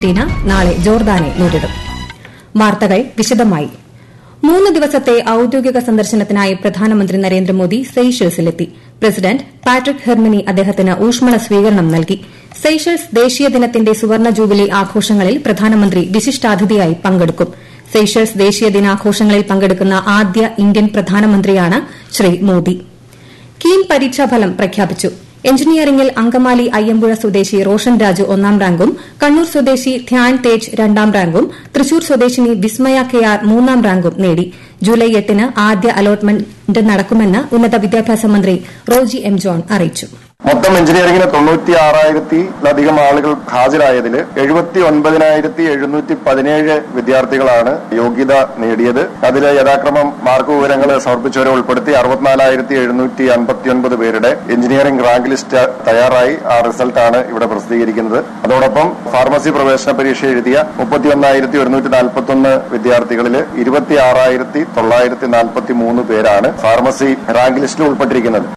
Argentina നാളെ ജോർദാനെ നേരിടും വാർത്തകൾ വിശദമായി മൂന്ന് ദിവസത്തെ ഔദ്യോഗിക സന്ദർശനത്തിനായി പ്രധാനമന്ത്രി നരേന്ദ്രമോദി സെയ്ഷൽസിലെത്തി പ്രസിഡന്റ് പാട്രിക് ഹെർമിനി അദ്ദേഹത്തിന് ഊഷ്മള സ്വീകരണം നൽകി സെയ്ഷൽസ് ദേശീയ ദിനത്തിന്റെ സുവർണ ജൂബിലി ആഘോഷങ്ങളിൽ പ്രധാനമന്ത്രി വിശിഷ്ടാതിഥിയായി പങ്കെടുക്കും സെയ്ഷൽസ് ദേശീയ ദിനാഘോഷങ്ങളിൽ പങ്കെടുക്കുന്ന ആദ്യ ഇന്ത്യൻ പ്രധാനമന്ത്രിയാണ് ശ്രീ മോദി കീം പരീക്ഷാഫലം പ്രഖ്യാപിച്ചു എഞ്ചിനീയറിംഗിൽ അങ്കമാലി അയ്യമ്പുഴ സ്വദേശി റോഷൻ രാജു ഒന്നാം റാങ്കും കണ്ണൂർ സ്വദേശി ധ്യാൻ തേജ് രണ്ടാം റാങ്കും തൃശൂർ സ്വദേശിനി വിസ്മയ കെ ആർ മൂന്നാം റാങ്കും നേടി ജൂലൈ എട്ടിന് ആദ്യ അലോട്ട്മെന്റ് നടക്കുമെന്ന് ഉന്നത വിദ്യാഭ്യാസ മന്ത്രി റോജി എം ജോൺ അറിയിച്ചു മൊത്തം എഞ്ചിനീയറിംഗിന് തൊണ്ണൂറ്റി ആറായിരത്തിലധികം ആളുകൾ ഹാജരായതിൽ എഴുപത്തി ഒൻപതിനായിരത്തി എഴുന്നൂറ്റി പതിനേഴ് വിദ്യാർത്ഥികളാണ് യോഗ്യത നേടിയത് അതിൽ യഥാക്രമം മാർക്ക് വിവരങ്ങൾ സമർപ്പിച്ചവരെ ഉൾപ്പെടുത്തി അറുപത്തിനാലായിരത്തി എഴുന്നൂറ്റി അൻപത്തിയൊൻപത് പേരുടെ എഞ്ചിനീയറിംഗ് റാങ്ക് ലിസ്റ്റ് തയ്യാറായി ആ റിസൾട്ടാണ് ഇവിടെ പ്രസിദ്ധീകരിക്കുന്നത് അതോടൊപ്പം ഫാർമസി പ്രവേശന പരീക്ഷ എഴുതിയ മുപ്പത്തിയൊന്നായിരത്തി ഒരുന്നൂറ്റി നാൽപ്പത്തൊന്ന് വിദ്യാർത്ഥികളിൽ ഇരുപത്തി ആറായിരത്തി തൊള്ളായിരത്തി നാൽപ്പത്തി മൂന്ന് പേരാണ് ഫാർമസി റാങ്ക് ലിസ്റ്റിൽ ഉൾപ്പെട്ടിരിക്കുന്നത്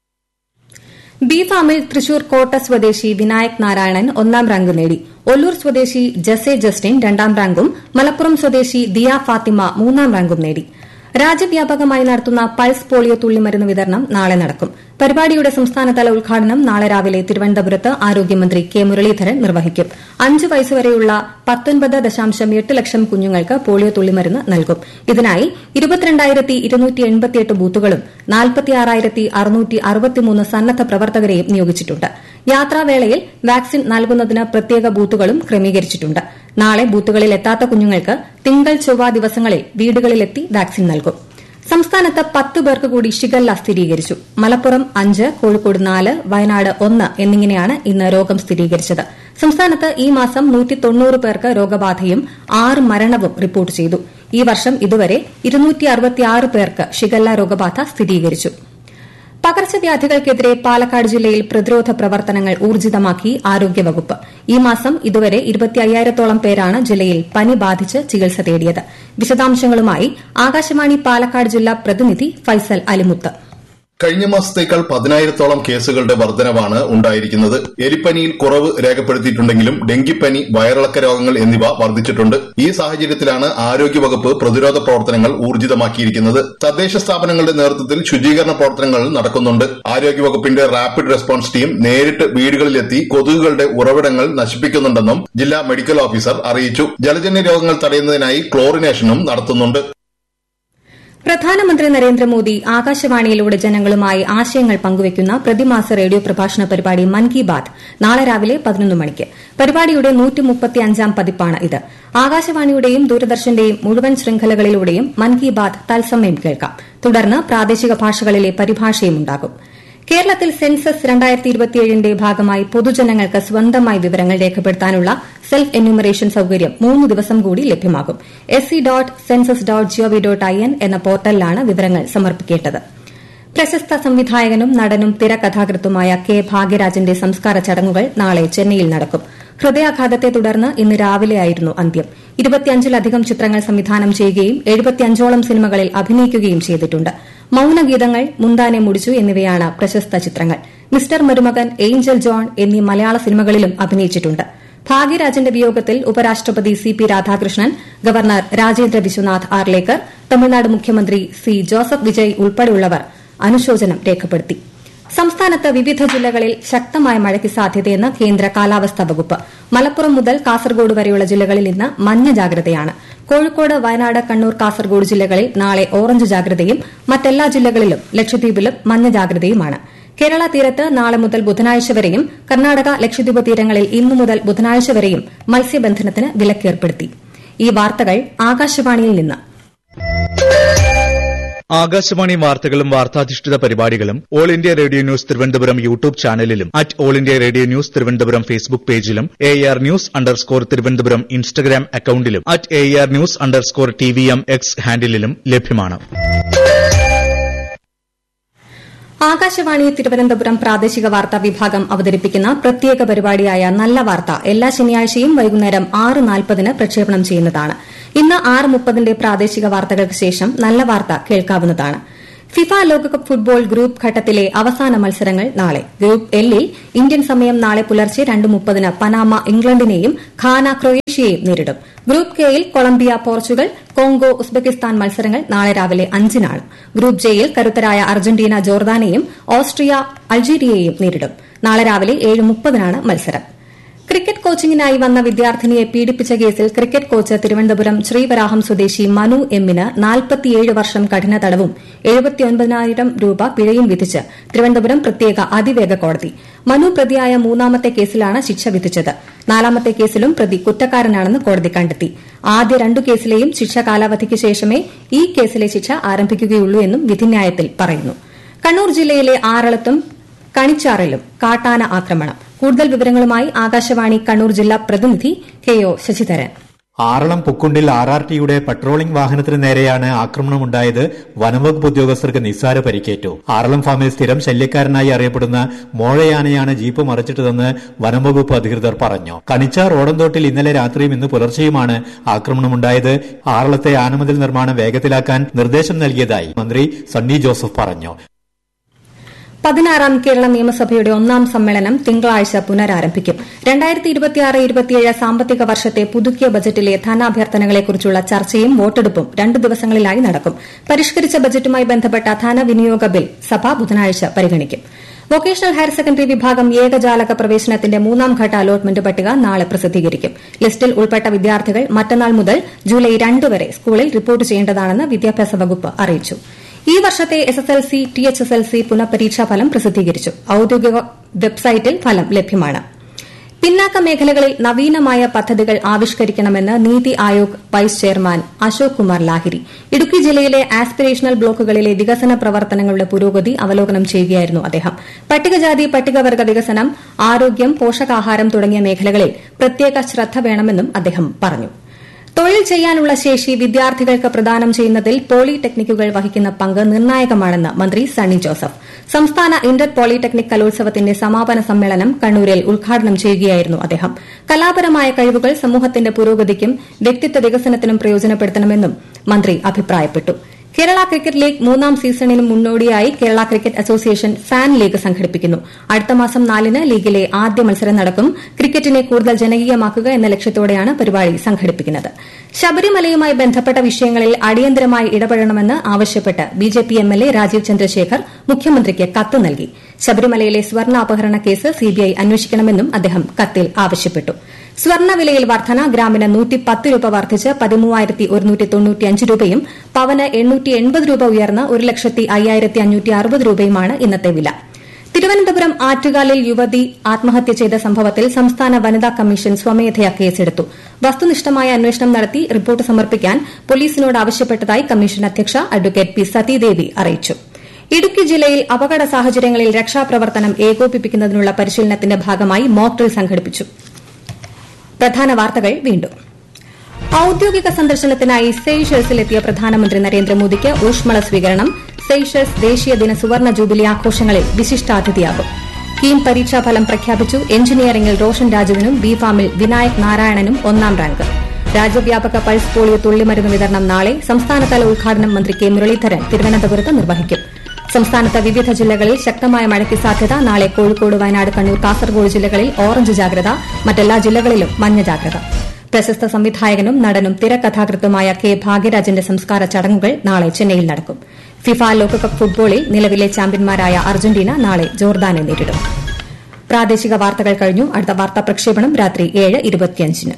ബി ഫാമിൽ തൃശൂർ കോട്ട സ്വദേശി വിനായക് നാരായണൻ ഒന്നാം റാങ്ക് നേടി ഒല്ലൂർ സ്വദേശി ജസെ ജസ്റ്റിൻ രണ്ടാം റാങ്കും മലപ്പുറം സ്വദേശി ദിയ ഫാത്തിമ മൂന്നാം റാങ്കും നേടി രാജ്യവ്യാപകമായി നടത്തുന്ന പൾസ് പോളിയോ തുള്ളിമരുന്ന് വിതരണം നാളെ നടക്കും പരിപാടിയുടെ സംസ്ഥാനതല ഉദ്ഘാടനം നാളെ രാവിലെ തിരുവനന്തപുരത്ത് ആരോഗ്യമന്ത്രി കെ മുരളീധരൻ നിർവഹിക്കും അഞ്ച് വയസ്സുവരെയുള്ള പത്തൊൻപത് ദശാംശം എട്ട് ലക്ഷം കുഞ്ഞുങ്ങൾക്ക് പോളിയോ തുള്ളിമരുന്ന് നൽകും ഇതിനായി ഇരുപത്തിരണ്ടായിരത്തി ഇരുന്നൂറ്റി എൺപത്തിയെട്ട് ബൂത്തുകളും നാൽപ്പത്തിയാറായിരത്തി അറുന്നൂറ്റി അറുപത്തിമൂന്ന് സന്നദ്ധ പ്രവർത്തകരെയും നിയോഗിച്ചിട്ടുണ്ട് യാത്രാവേളയിൽ വാക്സിൻ നൽകുന്നതിന് പ്രത്യേക ബൂത്തുകളും ക്രമീകരിച്ചിട്ടുണ്ട് നാളെ ബൂത്തുകളിൽ എത്താത്ത കുഞ്ഞുങ്ങൾക്ക് തിങ്കൾ ചൊവ്വ ദിവസങ്ങളിൽ വീടുകളിലെത്തി വാക്സിൻ നൽകും സംസ്ഥാനത്ത് പത്ത് പേർക്ക് കൂടി ഷിഗല്ല സ്ഥിരീകരിച്ചു മലപ്പുറം അഞ്ച് കോഴിക്കോട് നാല് വയനാട് ഒന്ന് എന്നിങ്ങനെയാണ് ഇന്ന് രോഗം സ്ഥിരീകരിച്ചത് സംസ്ഥാനത്ത് ഈ മാസം നൂറ്റി തൊണ്ണൂറ് പേർക്ക് രോഗബാധയും ആറ് മരണവും റിപ്പോർട്ട് ചെയ്തു ഈ വർഷം ഇതുവരെ ഇരുന്നൂറ്റി അറുപത്തിയാറ് പേർക്ക് ഷിഗല്ല രോഗബാധ സ്ഥിരീകരിച്ചു പകർച്ചവ്യാധികൾക്കെതിരെ പാലക്കാട് ജില്ലയിൽ പ്രതിരോധ പ്രവർത്തനങ്ങൾ ഊർജിതമാക്കി ആരോഗ്യവകുപ്പ് ഈ മാസം ഇതുവരെ ഇരുപത്തിയ്യായിരത്തോളം പേരാണ് ജില്ലയിൽ പനി ബാധിച്ച് ചികിത്സ തേടിയത് വിശദാംശങ്ങളുമായി ആകാശവാണി പാലക്കാട് ജില്ലാ പ്രതിനിധി ഫൈസൽ അലിമുത്ത് കഴിഞ്ഞ മാസത്തേക്കാൾ പതിനായിരത്തോളം കേസുകളുടെ വർധനവാണ് ഉണ്ടായിരിക്കുന്നത് എലിപ്പനിയിൽ കുറവ് രേഖപ്പെടുത്തിയിട്ടുണ്ടെങ്കിലും ഡെങ്കിപ്പനി വയറിളക്ക രോഗങ്ങൾ എന്നിവ വർദ്ധിച്ചിട്ടുണ്ട് ഈ സാഹചര്യത്തിലാണ് ആരോഗ്യവകുപ്പ് പ്രതിരോധ പ്രവർത്തനങ്ങൾ ഊർജിതമാക്കിയിരിക്കുന്നത് തദ്ദേശ സ്ഥാപനങ്ങളുടെ നേതൃത്വത്തിൽ ശുചീകരണ പ്രവർത്തനങ്ങൾ നടക്കുന്നുണ്ട് ആരോഗ്യവകുപ്പിന്റെ റാപ്പിഡ് റെസ്പോൺസ് ടീം നേരിട്ട് വീടുകളിലെത്തി കൊതുകുകളുടെ ഉറവിടങ്ങൾ നശിപ്പിക്കുന്നുണ്ടെന്നും ജില്ലാ മെഡിക്കൽ ഓഫീസർ അറിയിച്ചു ജലജന്യ രോഗങ്ങൾ തടയുന്നതിനായി ക്ലോറിനേഷനും നടത്തുന്നുണ്ട് പ്രധാനമന്ത്രി നരേന്ദ്രമോദി ആകാശവാണിയിലൂടെ ജനങ്ങളുമായി ആശയങ്ങൾ പങ്കുവയ്ക്കുന്ന പ്രതിമാസ റേഡിയോ പ്രഭാഷണ പരിപാടി മൻ കി ബാത് നാളെ രാവിലെ പതിനൊന്ന് മണിക്ക് പരിപാടിയുടെ നൂറ്റിമുപ്പത്തിയഞ്ചാം പതിപ്പാണ് ഇത് ആകാശവാണിയുടെയും ദൂരദർശന്റെയും മുഴുവൻ ശൃംഖലകളിലൂടെയും മൻ കി ബാത് തത്സമയം കേൾക്കാം തുടർന്ന് പ്രാദേശിക ഭാഷകളിലെ പരിഭാഷയും ഉണ്ടാകും കേരളത്തിൽ സെൻസസ് രണ്ടായിരത്തി ഇരുപത്തിയേഴിന്റെ ഭാഗമായി പൊതുജനങ്ങൾക്ക് സ്വന്തമായി വിവരങ്ങൾ രേഖപ്പെടുത്താനുള്ള സെൽഫ് എന്യൂമറേഷൻ സൌകര്യം മൂന്ന് ദിവസം കൂടി ലഭ്യമാകും S C dot census dot GOV dot I N എന്ന പോർട്ടലിലാണ് വിവരങ്ങൾ സമർപ്പിക്കേണ്ടത് പ്രശസ്ത സംവിധായകനും നടനും തിരക്കഥാകൃത്തുമായ കെ ഭാഗ്യരാജന്റെ സംസ്കാര ചടങ്ങുകൾ നാളെ ചെന്നൈയിൽ നടക്കും ഹൃദയാഘാതത്തെ തുടർന്ന് ഇന്ന് രാവിലെയായിരുന്നു അന്ത്യം ഇരുപത്തിയഞ്ചിലധികം ചിത്രങ്ങൾ സംവിധാനം ചെയ്യുകയും എഴുപത്തിയഞ്ചോളം സിനിമകളിൽ അഭിനയിക്കുകയും ചെയ്തിട്ടുണ്ട് മൌനഗീതങ്ങൾ മുന്താനെ മുടിച്ചു എന്നിവയാണ് പ്രശസ്ത ചിത്രങ്ങൾ മിസ്റ്റർ മരുമകൻ ഏഞ്ചൽ ജോൺ എന്നീ മലയാള സിനിമകളിലും അഭിനയിച്ചിട്ടുണ്ട് ഭാഗ്യരാജന്റെ വിയോഗത്തിൽ ഉപരാഷ്ട്രപതി C P Radhakrishnan governor Rajendra Vishwanath Arlekar Tamil Nadu മുഖ്യമന്ത്രി സി ജോസഫ് വിജയ് ഉൾപ്പെടെയുള്ളവർ അനുശോചനം രേഖപ്പെടുത്തി സംസ്ഥാനത്ത് വിവിധ ജില്ലകളിൽ ശക്തമായ മഴയ്ക്ക് സാധ്യതയെന്ന് കേന്ദ്ര കാലാവസ്ഥാ വകുപ്പ് മലപ്പുറം മുതൽ കാസർഗോഡ് വരെയുള്ള ജില്ലകളിൽ ഇന്ന് മഞ്ഞ ജാഗ്രതയാണ് കോഴിക്കോട് വയനാട് കണ്ണൂർ കാസർഗോഡ് ജില്ലകളിൽ നാളെ ഓറഞ്ച് ജാഗ്രതയും മറ്റെല്ലാ ജില്ലകളിലും ലക്ഷദ്വീപിലും മഞ്ഞ ജാഗ്രതയുമാണ് കേരള തീരത്ത് നാളെ മുതൽ ബുധനാഴ്ച വരെയും കർണാടക ലക്ഷദ്വീപ് തീരങ്ങളിൽ ഇന്നു മുതൽ ബുധനാഴ്ച വരെയും മത്സ്യബന്ധനത്തിന് വിലക്കേർപ്പെടുത്തി ഈ വാർത്തകൾ ആകാശവാണിയിൽ നിന്ന് ആകാശവാണി വാർത്തകളും വാർത്താധിഷ്ഠിത പരിപാടികളും all India radio news Thiruvananthapuram YouTube ചാനലിലും at all India radio news Thiruvananthapuram Facebook പേജിലും A R news underscore Thiruvananthapuram Instagram അക്കൌണ്ടിലും at A R news underscore T V M X ഹാൻഡിലും ലഭ്യമാണ് ആകാശവാണി തിരുവനന്തപുരം പ്രാദേശിക വാർത്താ വിഭാഗം അവതരിപ്പിക്കുന്ന പ്രത്യേക പരിപാടിയായ നല്ല വാർത്ത എല്ലാ ശനിയാഴ്ചയും വൈകുന്നേരം ആറ് നാൽപ്പതിന് പ്രക്ഷേപണം ചെയ്യുന്നതാണ് ഇന്ന് ആറ് മുപ്പതിന്റെ പ്രാദേശിക വാർത്തകൾക്ക് ശേഷം നല്ല വാർത്ത കേൾക്കാവുന്നതാണ് ഫിഫ ലോകകപ്പ് ഫുട്ബോൾ ഗ്രൂപ്പ് ഘട്ടത്തിലെ അവസാന മത്സരങ്ങൾ നാളെ ഗ്രൂപ്പ് എല്ലിൽ ഇന്ത്യൻ സമയം നാളെ പുലർച്ചെ രണ്ട് മുപ്പതിന് പനാമ ഇംഗ്ലണ്ടിനെയും ഖാന ക്രൊയേഷ്യയെയും നേരിടും ഗ്രൂപ്പ് കെയിൽ കൊളംബിയ പോർച്ചുഗൽ കോങ്കോ ഉസ്ബെക്കിസ്ഥാൻ മത്സരങ്ങൾ നാളെ രാവിലെ അഞ്ചിനാണ് ഗ്രൂപ്പ് ജെയിൽ കരുത്തരായ അർജന്റീന ജോർദാനെയും ഓസ്ട്രിയ അൾജീരിയയെയും നേരിടും നാളെ രാവിലെ ഏഴ് മുപ്പതിനാണ് മത്സരം ക്രിക്കറ്റ് കോച്ചിങ്ങിനായി വന്ന വിദ്യാർത്ഥിനിയെ പീഡിപ്പിച്ച കേസിൽ ക്രിക്കറ്റ് കോച്ച് തിരുവനന്തപുരം ശ്രീവരാഹം സ്വദേശി മനു എമ്മിന് നാൽപ്പത്തിയേഴ് വർഷം കഠിന തടവും എഴുപത്തിയൊൻപതിനായിരം രൂപ പിഴയും വിധിച്ച് തിരുവനന്തപുരം പ്രത്യേക അതിവേഗ കോടതി മനു പ്രതിയായ മൂന്നാമത്തെ കേസിലാണ് ശിക്ഷ വിധിച്ചത് നാലാമത്തെ കേസിലും പ്രതി കുറ്റക്കാരനാണെന്ന് കോടതി കണ്ടെത്തി ആദ്യ രണ്ടു കേസിലെയും ശിക്ഷ കാലാവധിക്ക് ശേഷമേ ഈ കേസിലെ ശിക്ഷ ആരംഭിക്കുകയുള്ളൂ എന്നും വിധിന്യായത്തിൽ പറയുന്നു കണ്ണൂർ ജില്ലയിലെ ആറളത്തും കണിച്ചാറിലും കാട്ടാന ആക്രമണം കൂടുതൽ വിവരങ്ങളുമായി ആകാശവാണി കണ്ണൂർ ജില്ലാ പ്രതിനിധി കെ ഒ ശശിധരൻ ആറളം പുക്കുണ്ടിൽ ആർ ആർ ടിയുടെ പട്രോളിംഗ് വാഹനത്തിന് നേരെയാണ് ആക്രമണമുണ്ടായത് വനംവകുപ്പ് ഉദ്യോഗസ്ഥർക്ക് നിസ്സാര പരിക്കേറ്റു ആറളം ഫാമിൽ സ്ഥിരം ശല്യക്കാരനായി അറിയപ്പെടുന്ന മോഴയാനയാണ് ജീപ്പ് മറിച്ചിട്ടതെന്ന് വനംവകുപ്പ് അധികൃതർ പറഞ്ഞു കണിച്ചാർ ഓടന്തോട്ടിൽ ഇന്നലെ രാത്രിയും ഇന്ന് പുലർച്ചെയുമാണ് ആക്രമണമുണ്ടായത് ആറളത്തെ ആനമതിൽ നിർമ്മാണം വേഗത്തിലാക്കാൻ നിർദ്ദേശം നൽകിയതായി മന്ത്രി സണ്ണി ജോസഫ് പറഞ്ഞു പതിനാറാം കേരള നിയമസഭയുടെ ഒന്നാം സമ്മേളനം തിങ്കളാഴ്ച പുനരാരംഭിക്കും രണ്ടായിരത്തി ഇരുപത്തിയാറ് ഇരുപത്തിയേഴ് സാമ്പത്തിക വർഷത്തെ പുതുക്കിയ ബജറ്റിലെ ധനാഭ്യർത്ഥനകളെക്കുറിച്ചുള്ള ചർച്ചയും വോട്ടെടുപ്പും രണ്ട് ദിവസങ്ങളിലായി നടക്കും പരിഷ്കരിച്ച ബജറ്റുമായി ബന്ധപ്പെട്ട ധനവിനിയോഗ ബിൽ സഭ ബുധനാഴ്ച പരിഗണിക്കും വൊക്കേഷണൽ ഹയർ സെക്കൻഡറി വിഭാഗം ഏകജാലക പ്രവേശനത്തിന്റെ മൂന്നാം ഘട്ട അലോട്ട്മെന്റ് പട്ടിക നാളെ പ്രസിദ്ധീകരിക്കും ലിസ്റ്റിൽ ഉൾപ്പെട്ട വിദ്യാർത്ഥികൾ മറ്റന്നാൾ മുതൽ ജൂലൈ രണ്ട് വരെ സ്കൂളിൽ റിപ്പോർട്ട് ചെയ്യേണ്ടതാണെന്ന് വിദ്യാഭ്യാസ വകുപ്പ് അറിയിച്ചു ഈ വർഷത്തെ S S L C T H S L C പുനഃപരീക്ഷാ ഫലം പ്രസിദ്ധീകരിച്ചു ഔദ്യോഗിക വെബ്സൈറ്റിൽ ഫലം ലഭ്യമാണ് പിന്നാക്ക മേഖലകളിൽ നവീനമായ പദ്ധതികൾ ആവിഷ്കരിക്കണമെന്ന് നീതി ആയോഗ് വൈസ് ചെയർമാൻ അശോക് കുമാർ ലാഹിരി ഇടുക്കി ജില്ലയിലെ ആസ്പിരേഷണൽ ബ്ലോക്കുകളിലെ വികസന പ്രവർത്തനങ്ങളുടെ പുരോഗതി അവലോകനം ചെയ്യുകയായിരുന്നു അദ്ദേഹം പട്ടികജാതി പട്ടികവർഗ വികസനം ആരോഗ്യം പോഷകാഹാരം തുടങ്ങിയ മേഖലകളിൽ പ്രത്യേക ശ്രദ്ധ വേണമെന്നും അദ്ദേഹം പറഞ്ഞു തൊഴിൽ ചെയ്യാനുള്ള ശേഷി വിദ്യാർത്ഥികൾക്ക് പ്രദാനം ചെയ്യുന്നതിൽ പോളിടെക്നിക്കുകൾ വഹിക്കുന്ന പങ്ക് നിർണായകമാണെന്ന് മന്ത്രി സണ്ണി ജോസഫ് സംസ്ഥാന ഇന്റർ പോളിടെക്നിക് കലോത്സവത്തിന്റെ സമാപന സമ്മേളനം കണ്ണൂരിൽ ഉദ്ഘാടനം ചെയ്യുകയായിരുന്നു അദ്ദേഹം കലാപരമായ കഴിവുകൾ സമൂഹത്തിന്റെ പുരോഗതിക്കും വ്യക്തിത്വ വികസനത്തിനും പ്രയോജനപ്പെടുത്തണമെന്നും മന്ത്രി അഭിപ്രായപ്പെട്ടു കേരള ക്രിക്കറ്റ് ലീഗ് മൂന്നാം സീസണിന് മുന്നോടിയായി Kerala cricket association fan league സംഘടിപ്പിക്കുന്നു അടുത്ത മാസം നാലിന് ലീഗിലെ ആദ്യ മത്സരം നടക്കും ക്രിക്കറ്റിനെ കൂടുതൽ ജനകീയമാക്കുക എന്ന ലക്ഷ്യത്തോടെയാണ് പരിപാടി സംഘടിപ്പിക്കുന്നത് ശബരിമലയുമായി ബന്ധപ്പെട്ട വിഷയങ്ങളിൽ അടിയന്തരമായി ഇടപെടണമെന്ന് ആവശ്യപ്പെട്ട് ബിജെപി എംഎൽഎ രാജീവ് ചന്ദ്രശേഖർ മുഖ്യമന്ത്രിക്ക് കത്ത് നൽകി ശബരിമലയിലെ സ്വർണ്ണ അപഹരണ കേസ് സിബിഐ അന്വേഷിക്കണമെന്നും അദ്ദേഹം കത്തിൽ ആവശ്യപ്പെട്ടു സ്വർണ്ണവിലയിൽ വർധന ഗ്രാമിന് നൂറ്റിപ്പത്ത് രൂപ വർദ്ധിച്ച് പതിമൂവായിരത്തി ഒരുന്നൂറ്റി തൊണ്ണൂറ്റിയഞ്ച് രൂപയും പവന് എണ്ണൂറ്റി എൺപത് രൂപ ഉയർന്ന് ഒരു ലക്ഷത്തി അയ്യായിരത്തി അഞ്ഞൂറ്റി അറുപത് രൂപയുമാണ് ഇന്നത്തെ വില തിരുവനന്തപുരം ആറ്റുകാലിൽ യുവതി ആത്മഹത്യ ചെയ്ത സംഭവത്തിൽ സംസ്ഥാന വനിതാ കമ്മീഷൻ സ്വമേധയാ കേസെടുത്തു വസ്തുനിഷ്ഠമായ അന്വേഷണം നടത്തി റിപ്പോർട്ട് സമർപ്പിക്കാൻ പോലീസിനോട് ആവശ്യപ്പെട്ടതായി കമ്മീഷൻ അധ്യക്ഷ അഡ്വക്കേറ്റ് പി സതീദേവി അറിയിച്ചു ഇടുക്കി ജില്ലയിൽ അപകട സാഹചര്യങ്ങളിൽ രക്ഷാപ്രവർത്തനം ഏകോപിപ്പിക്കുന്നതിനുള്ള പരിശീലനത്തിന്റെ ഭാഗമായി മോക്ക് ഡ്രിൽ സംഘടിപ്പിച്ചു പ്രധാന വാർത്തകൾ വീണ്ടും ഔദ്യോഗിക സന്ദർശനത്തിനായി സെയ്ഷൽസിലെത്തിയ പ്രധാനമന്ത്രി നരേന്ദ്രമോദിക്ക് ഊഷ്മള സ്വീകരണം സെയ്ഷൽസ് ദേശീയ ദിന സുവർണ ജൂബിലി ആഘോഷങ്ങളിൽ വിശിഷ്ടാതിഥിയാകും കീം പരീക്ഷാഫലം പ്രഖ്യാപിച്ചു എഞ്ചിനീയറിംഗിൽ റോഷൻ രാജുവിനും ബി ഫാമിൽ വിനായക് നാരായണനും ഒന്നാം റാങ്ക് രാജ്യവ്യാപക പൾസ് പോളിയോ തുള്ളിമരുന്ന് വിതരണം നാളെ സംസ്ഥാനതല ഉദ്ഘാടനം മന്ത്രി കെ മുരളീധരൻ തിരുവനന്തപുരത്ത് നിർവഹിക്കും സംസ്ഥാനത്ത് വിവിധ ജില്ലകളിൽ ശക്തമായ മഴയ്ക്ക് സാധ്യത നാളെ കോഴിക്കോട് വയനാട് കണ്ണൂർ കാസർഗോഡ് ജില്ലകളിൽ ഓറഞ്ച് ജാഗ്രത മറ്റെല്ലാ ജില്ലകളിലും മഞ്ഞ ജാഗ്രത പ്രശസ്ത സംവിധായകനും നടനും തിരക്കഥാകൃത്തുമായ കെ ഭാഗ്യരാജന്റെ സംസ്കാര ചടങ്ങുകൾ നാളെ ചെന്നൈയിൽ നടക്കും ഫിഫ ലോകകപ്പ് ഫുട്ബോളിൽ നിലവിലെ ചാമ്പ്യന്മാരായ അർജന്റീന നാളെ ജോർദാനെ നേരിടും പ്രാദേശിക വാർത്തകൾ കഴിഞ്ഞു അടുത്ത വാർത്താ പ്രക്ഷേപണം രാത്രി ഏഴ് ഇരുപത്തിയഞ്ചിന്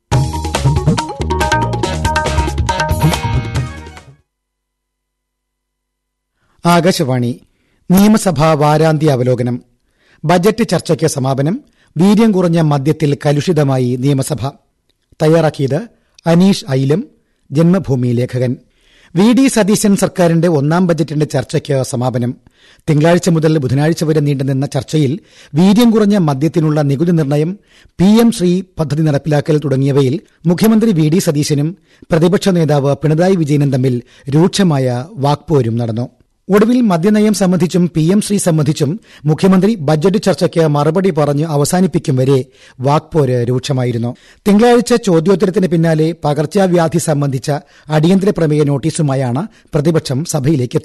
ആകാശവാണി നിയമസഭാ വാരാന്ത്യ അവലോകനം ബജറ്റ് ചർച്ചയ്ക്ക് സമാപനം വീര്യം കുറഞ്ഞ മദ്യത്തിൽ കലുഷിതമായി നിയമസഭ തയ്യാറാക്കിയത് അനീഷ് ഐലം ജന്മഭൂമി ലേഖകൻ വി ഡി സതീശൻ സർക്കാരിന്റെ ഒന്നാം ബജറ്റിന്റെ ചർച്ചയ്ക്ക് സമാപനം തിങ്കളാഴ്ച മുതൽ ബുധനാഴ്ച വരെ നീണ്ടുനിന്ന ചർച്ചയിൽ വീര്യം കുറഞ്ഞ മദ്യത്തിനുള്ള നികുതി നിർണ്ണയം പി എം ശ്രീ പദ്ധതി നടപ്പിലാക്കൽ തുടങ്ങിയവയിൽ മുഖ്യമന്ത്രി വി ഡി സതീശനും പ്രതിപക്ഷ നേതാവ് പിണറായി വിജയനും തമ്മിൽ രൂക്ഷമായ വാക്പോരും നടന്നു ഒടുവിൽ മദ്യനയം സംബന്ധിച്ചും പി എം ശ്രീ സംബന്ധിച്ചും മുഖ്യമന്ത്രി ബജറ്റ് ചർച്ചയ്ക്ക് മറുപടി പറഞ്ഞ് അവസാനിപ്പിക്കും വരെ വാക്പോര് രൂക്ഷമായിരുന്നു തിങ്കളാഴ്ച ചോദ്യോത്തരത്തിന് പിന്നാലെ പകർച്ചവ്യാധി സംബന്ധിച്ച അടിയന്തര പ്രമേയ നോട്ടീസുമായാണ് പ്രതിപക്ഷം സഭയിലേക്കെത്തിയത്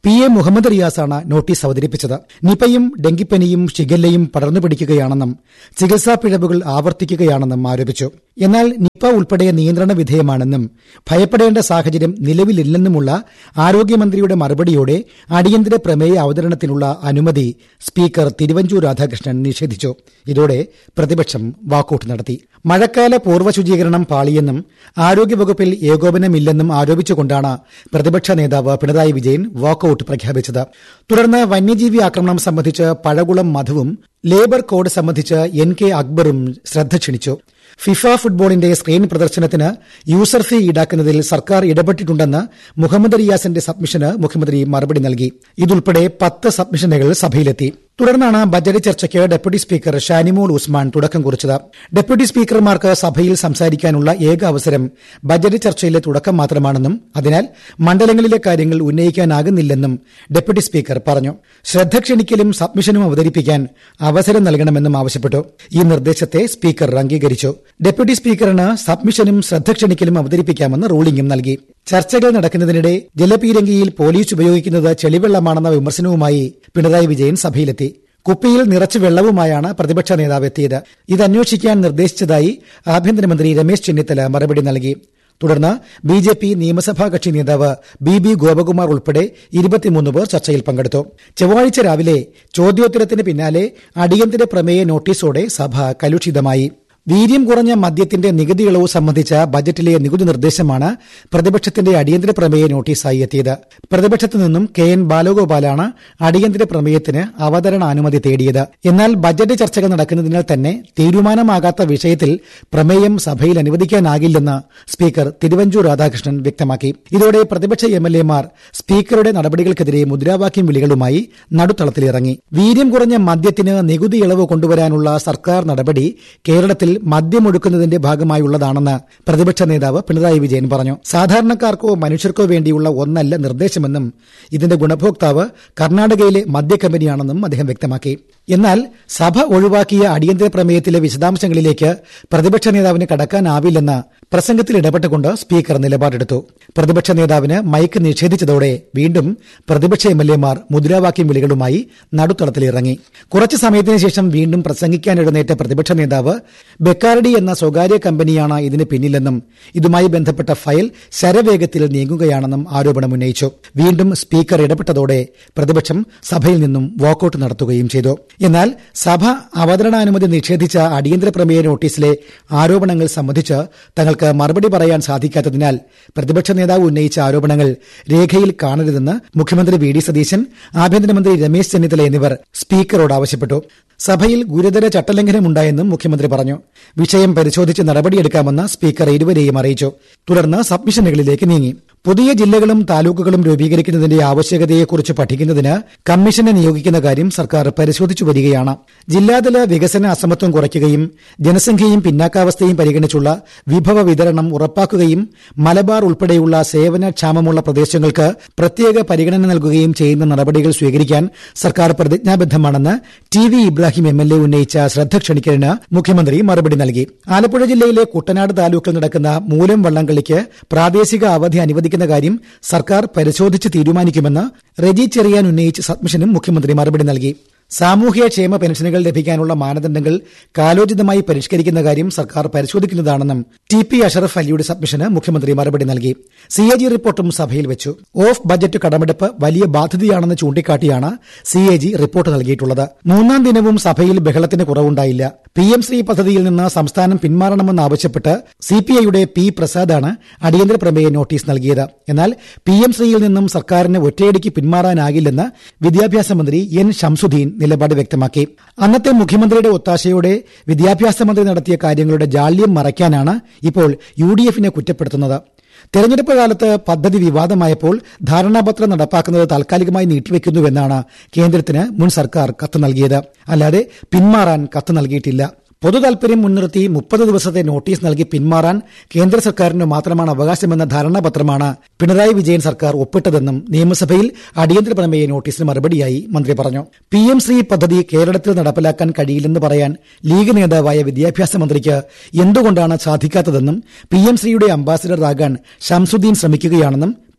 പി എ മുഹമ്മദ് റിയാസാണ് നോട്ടീസ് അവതരിപ്പിച്ചത് നിപയും ഡെങ്കിപ്പനിയും ഷിഗല്ലയും പടർന്നു പിടിക്കുകയാണെന്നും ചികിത്സാ പിഴവുകൾ ആവർത്തിക്കുകയാണെന്നും ആരോപിച്ചു എന്നാൽ നിപ ഉൾപ്പെടെ നിയന്ത്രണ വിധേയമാണെന്നും ഭയപ്പെടേണ്ട സാഹചര്യം നിലവിലില്ലെന്നുമുള്ള ആരോഗ്യമന്ത്രിയുടെ മറുപടിയോടെ അടിയന്തര പ്രമേയ അവതരണത്തിനുള്ള അനുമതി സ്പീക്കർ തിരുവഞ്ചൂർ രാധാകൃഷ്ണൻ നിഷേധിച്ചു ഇതോടെ പ്രതിപക്ഷം വാക്കൌട്ട് നടത്തി മഴക്കാല പൂർവ്വ ശുചീകരണം പാളിയെന്നും ആരോഗ്യവകുപ്പിൽ ഏകോപനമില്ലെന്നും ആരോപിച്ചുകൊണ്ടാണ് പ്രതിപക്ഷ നേതാവ് പിണറായി വിജയൻ വാക്കൌട്ട് പ്രഖ്യാപിച്ചത് തുടർന്ന് വന്യജീവി ആക്രമണം സംബന്ധിച്ച് പഴകുളം മധുവും ലേബർ കോഡ് സംബന്ധിച്ച് എൻ കെ അക്ബറും ശ്രദ്ധ ക്ഷണിച്ചു ഫിഫ ഫുട്ബോളിന്റെ സ്ക്രീൻ പ്രദർശനത്തിന് യൂസർ ഫീ ഈടാക്കുന്നതിൽ സർക്കാർ ഇടപെട്ടിട്ടുണ്ടെന്ന് മുഹമ്മദ് റിയാസിന്റെ സബ്മിഷന് മുഖ്യമന്ത്രി മറുപടി നൽകി ഇതുൾപ്പെടെ പത്ത് സബ്മിഷനുകൾ സഭയിലെത്തി തുടർന്നാണ് ബജറ്റ് ചർച്ചയ്ക്ക് ഡെപ്യൂട്ടി സ്പീക്കർ ഷാനിമോൾ ഉസ്മാൻ തുടക്കം കുറിച്ചത് ഡെപ്യൂട്ടി സ്പീക്കർമാർക്ക് സഭയിൽ സംസാരിക്കാനുള്ള ഏക അവസരം ബജറ്റ് ചർച്ചയിലെ തുടക്കം മാത്രമാണെന്നും അതിനാൽ മണ്ഡലങ്ങളിലെ കാര്യങ്ങൾ ഉന്നയിക്കാനാകുന്നില്ലെന്നും ഡെപ്യൂട്ടി സ്പീക്കർ പറഞ്ഞു ശ്രദ്ധ ക്ഷണിക്കലും സബ്മിഷനും അവതരിപ്പിക്കാൻ അവസരം നൽകണമെന്നും ആവശ്യപ്പെട്ടു ഈ നിർദ്ദേശത്തെ സ്പീക്കർ അംഗീകരിച്ചു ഡെപ്യൂട്ടി സ്പീക്കറിന് സബ്മിഷനും ശ്രദ്ധ ക്ഷണിക്കലും അവതരിപ്പിക്കാമെന്ന് റൂളിംഗും നൽകി ചർച്ചകൾ നടക്കുന്നതിനിടെ ജലപീരങ്കിയിൽ പോലീസ് ഉപയോഗിക്കുന്നത് ചെളിവെള്ളമാണെന്ന വിമർശനവുമായി പിണറായി വിജയൻ സഭയിലെത്തി കുപ്പിയിൽ നിറച്ചു വെള്ളവുമായാണ് പ്രതിപക്ഷ നേതാവ് എത്തിയത് ഇത് അന്വേഷിക്കാൻ നിർദ്ദേശിച്ചതായി ആഭ്യന്തരമന്ത്രി രമേശ് ചെന്നിത്തല മറുപടി നൽകി തുടർന്ന് ബി ജെ പി നിയമസഭാ കക്ഷി നേതാവ് ബി ബി ഗോപകുമാർ ഉൾപ്പെടെ ഇരുപത്തിമൂന്ന് പേർ ചർച്ചയിൽ പങ്കെടുത്തു ചൊവ്വാഴ്ച രാവിലെ ചോദ്യോത്തരത്തിന് പിന്നാലെ അടിയന്തര പ്രമേയ നോട്ടീസോടെ സഭ കലുഷിതമായി വീര്യം കുറഞ്ഞ മദ്യത്തിന്റെ നികുതി ഇളവ് സംബന്ധിച്ച ബജറ്റിലെ നികുതി നിർദ്ദേശമാണ് പ്രതിപക്ഷത്തിന്റെ അടിയന്തര പ്രമേയ നോട്ടീസായി എത്തിയത് പ്രതിപക്ഷത്തു നിന്നും കെ എൻ ബാലഗോപാലാണ് അടിയന്തര പ്രമേയത്തിന് അവതരണ അനുമതി തേടിയത് എന്നാൽ ബജറ്റ് ചർച്ചകൾ നടക്കുന്നതിനാൽ തന്നെ തീരുമാനമാകാത്ത വിഷയത്തിൽ പ്രമേയം സഭയിൽ അനുവദിക്കാനാകില്ലെന്ന് സ്പീക്കർ തിരുവഞ്ചൂർ രാധാകൃഷ്ണൻ വ്യക്തമാക്കി ഇതോടെ പ്രതിപക്ഷ എം എൽ എമാർ സ്പീക്കറുടെ നടപടികൾക്കെതിരെ മുദ്രാവാക്യം വിളികളുമായി നടുത്തളത്തിലിറങ്ങി വീര്യം കുറഞ്ഞ മദ്യത്തിന് നികുതി ഇളവ് കൊണ്ടുവരാനുള്ള സർക്കാർ നടപടി കേരളത്തിൽ മദ്യമൊഴുക്കുന്നതിന്റെ ഭാഗമായുള്ളതാണെന്ന് പ്രതിപക്ഷ നേതാവ് പിണറായി വിജയൻ പറഞ്ഞു സാധാരണക്കാർക്കോ മനുഷ്യർക്കോ വേണ്ടിയുള്ള ഒന്നല്ല നിർദ്ദേശമെന്നും ഇതിന്റെ ഗുണഭോക്താവ് കർണാടകയിലെ മദ്യ കമ്പനിയാണെന്നും അദ്ദേഹം വ്യക്തമാക്കി എന്നാൽ സഭ ഒഴിവാക്കിയ അടിയന്തര പ്രമേയത്തിലെ വിശദാംശങ്ങളിലേക്ക് പ്രതിപക്ഷ നേതാവിന് കടക്കാനാവില്ലെന്ന് പ്രസംഗത്തിൽ ഇടപെട്ടുകൊണ്ട് സ്പീക്കർ നിലപാടെടുത്തു പ്രതിപക്ഷ നേതാവിന് മൈക്ക് നിഷേധിച്ചതോടെ വീണ്ടും പ്രതിപക്ഷ എം എൽ എമാർ മുദ്രാവാക്യം വിളികളുമായി നടുത്തളത്തിലിറങ്ങി കുറച്ചു സമയത്തിന് ശേഷം വീണ്ടും പ്രസംഗിക്കാൻ എഴുന്നേറ്റ പ്രതിപക്ഷ നേതാവ് ബെക്കാർഡി എന്ന സ്വകാര്യ കമ്പനിയാണ് ഇതിന് പിന്നിലെന്നും ഇതുമായി ബന്ധപ്പെട്ട ഫയൽ ശരവേഗത്തിൽ നീങ്ങുകയാണെന്നും ആരോപണമുന്നയിച്ചു വീണ്ടും സ്പീക്കർ ഇടപെട്ടതോടെ പ്രതിപക്ഷം സഭയിൽ നിന്നും വാക്കൌട്ട് നടത്തുകയും ചെയ്തു എന്നാൽ സഭ അവതരണാനുമതി നിഷേധിച്ച അടിയന്തര പ്രമേയ നോട്ടീസിലെ ആരോപണങ്ങൾ സംബന്ധിച്ച് തങ്ങൾക്ക് മറുപടി പറയാൻ സാധിക്കാത്തതിനാൽ പ്രതിപക്ഷ നേതാവ് ഉന്നയിച്ച ആരോപണങ്ങൾ രേഖയിൽ കാണരുതെന്ന് മുഖ്യമന്ത്രി വി ഡി സതീശൻ ആഭ്യന്തരമന്ത്രി രമേശ് ചെന്നിത്തല എന്നിവർ സ്പീക്കറോട് ആവശ്യപ്പെട്ടു സഭയിൽ ഗുരുതര ചട്ടലംഘനമുണ്ടായെന്നും മുഖ്യമന്ത്രി പറഞ്ഞു വിഷയം പരിശോധിച്ച് നടപടിയെടുക്കാമെന്ന് സ്പീക്കർ ഇരുവരെയും അറിയിച്ചു തുടർന്ന് സബ്മിഷനുകളിലേക്ക് നീങ്ങി പുതിയ ജില്ലകളും താലൂക്കുകളും രൂപീകരിക്കുന്നതിന്റെ ആവശ്യകതയെക്കുറിച്ച് പഠിക്കുന്നതിന് കമ്മീഷനെ നിയോഗിക്കുന്ന കാര്യം സർക്കാർ പരിശോധിച്ചു വരികയാണ് ജില്ലാതല വികസന അസമത്വം കുറയ്ക്കുകയും ജനസംഖ്യയും പിന്നാക്കാവസ്ഥയും പരിഗണിച്ചുള്ള വിഭവ വിതരണം ഉറപ്പാക്കുകയും മലബാർ ഉൾപ്പെടെയുള്ള സേവനക്ഷാമമുള്ള പ്രദേശങ്ങൾക്ക് പ്രത്യേക പരിഗണന നൽകുകയും ചെയ്യുന്ന നടപടികൾ സ്വീകരിക്കാൻ സർക്കാർ പ്രതിജ്ഞാബദ്ധമാണെന്ന് T V Ibrahim M L A ഉന്നയിച്ച ശ്രദ്ധ ക്ഷണിക്കലിന് മുഖ്യമന്ത്രി മറുപടി നൽകി ആലപ്പുഴ ജില്ലയിലെ കുട്ടനാട് താലൂക്കിൽ നടക്കുന്ന മൂലം വള്ളംകളിക്ക് പ്രാദേശിക അവധി അനുവദിക്കുന്ന കാര്യം സർക്കാർ പരിശോധിച്ച് തീരുമാനിക്കുമെന്ന് റെജി ചെറിയാൻ ഉന്നയിച്ച സബ്മിഷനും മുഖ്യമന്ത്രി മറുപടി നൽകി സാമൂഹ്യ ക്ഷേമ പെൻഷനുകൾ ലഭിക്കാനുള്ള മാനദണ്ഡങ്ങൾ കാലോചിതമായി പരിഷ്കരിക്കുന്ന കാര്യം സർക്കാർ പരിശോധിക്കുന്നതാണെന്നും ടി പി അഷറഫ് അലിയുടെ സബ്മിഷന് മുഖ്യമന്ത്രി മറുപടി നൽകി സി എ ജി റിപ്പോർട്ടും സഭയിൽ വെച്ചു ഓഫ് ബജറ്റ് കടമെടുപ്പ് വലിയ ബാധ്യതയാണെന്ന് ചൂണ്ടിക്കാട്ടിയാണ് സി എ ജി റിപ്പോർട്ട് നൽകിയിട്ടുള്ളത് മൂന്നാം ദിനവും സഭയിൽ ബഹളത്തിന് കുറവുണ്ടായില്ല പി എം ശ്രീ പദ്ധതിയിൽ നിന്ന് സംസ്ഥാനം പിന്മാറണമെന്നാവശ്യപ്പെട്ട് സി പി ഐയുടെ പി പ്രസാദാണ് അടിയന്തര പ്രമേയ നോട്ടീസ് നൽകിയത് എന്നാൽ പി എം ശ്രീയിൽ നിന്നും സർക്കാരിന് ഒറ്റയടിക്ക് പിന്മാറാനാകില്ലെന്ന് വിദ്യാഭ്യാസ മന്ത്രി എൻ ഷംസുദ്ദീൻ നിലപാട് വ്യക്തമാക്കി അന്നത്തെ മുഖ്യമന്ത്രിയുടെ ഒത്താശയോടെ വിദ്യാഭ്യാസ മന്ത്രി നടത്തിയ കാര്യങ്ങളുടെ ജാള്യം മറയ്ക്കാനാണ് ഇപ്പോൾ യു ഡി എഫിനെ കുറ്റപ്പെടുത്തുന്നത് തെരഞ്ഞെടുപ്പ് കാലത്ത് പദ്ധതി വിവാദമായപ്പോൾ ധാരണാപത്രം നടപ്പാക്കുന്നത് താൽക്കാലികമായി നീട്ടിവെക്കുന്നുവെന്നാണ് കേന്ദ്രത്തിന് മുൻ സർക്കാർ കത്ത് നൽകിയത് അല്ലാതെ പിന്മാറാൻ കത്ത് നൽകിയിട്ടില്ല പൊതുതാൽപര്യം മുൻനിർത്തി മുപ്പത് ദിവസത്തെ നോട്ടീസ് നൽകി പിന്മാറാൻ കേന്ദ്ര സർക്കാരിന് മാത്രമാണ് അവകാശമെന്ന ധാരണാപത്രമാണ് പിണറായി വിജയൻ സർക്കാർ ഒപ്പിട്ടതെന്നും നിയമസഭയിൽ അടിയന്തര പ്രമേയ നോട്ടീസിന് മറുപടിയായി മന്ത്രി പറഞ്ഞു പി എം ശ്രീ പദ്ധതി കേരളത്തിൽ നടപ്പിലാക്കാൻ കഴിയില്ലെന്ന് പറയാൻ ലീഗ് നേതാവായ വിദ്യാഭ്യാസ മന്ത്രിക്ക് എന്തുകൊണ്ടാണ് സാധിക്കാത്തതെന്നും പി എം ശ്രീയുടെ അംബാസിഡറാകാൻ ഷംസുദ്ദീൻ ശ്രമിക്കുകയാണെന്നും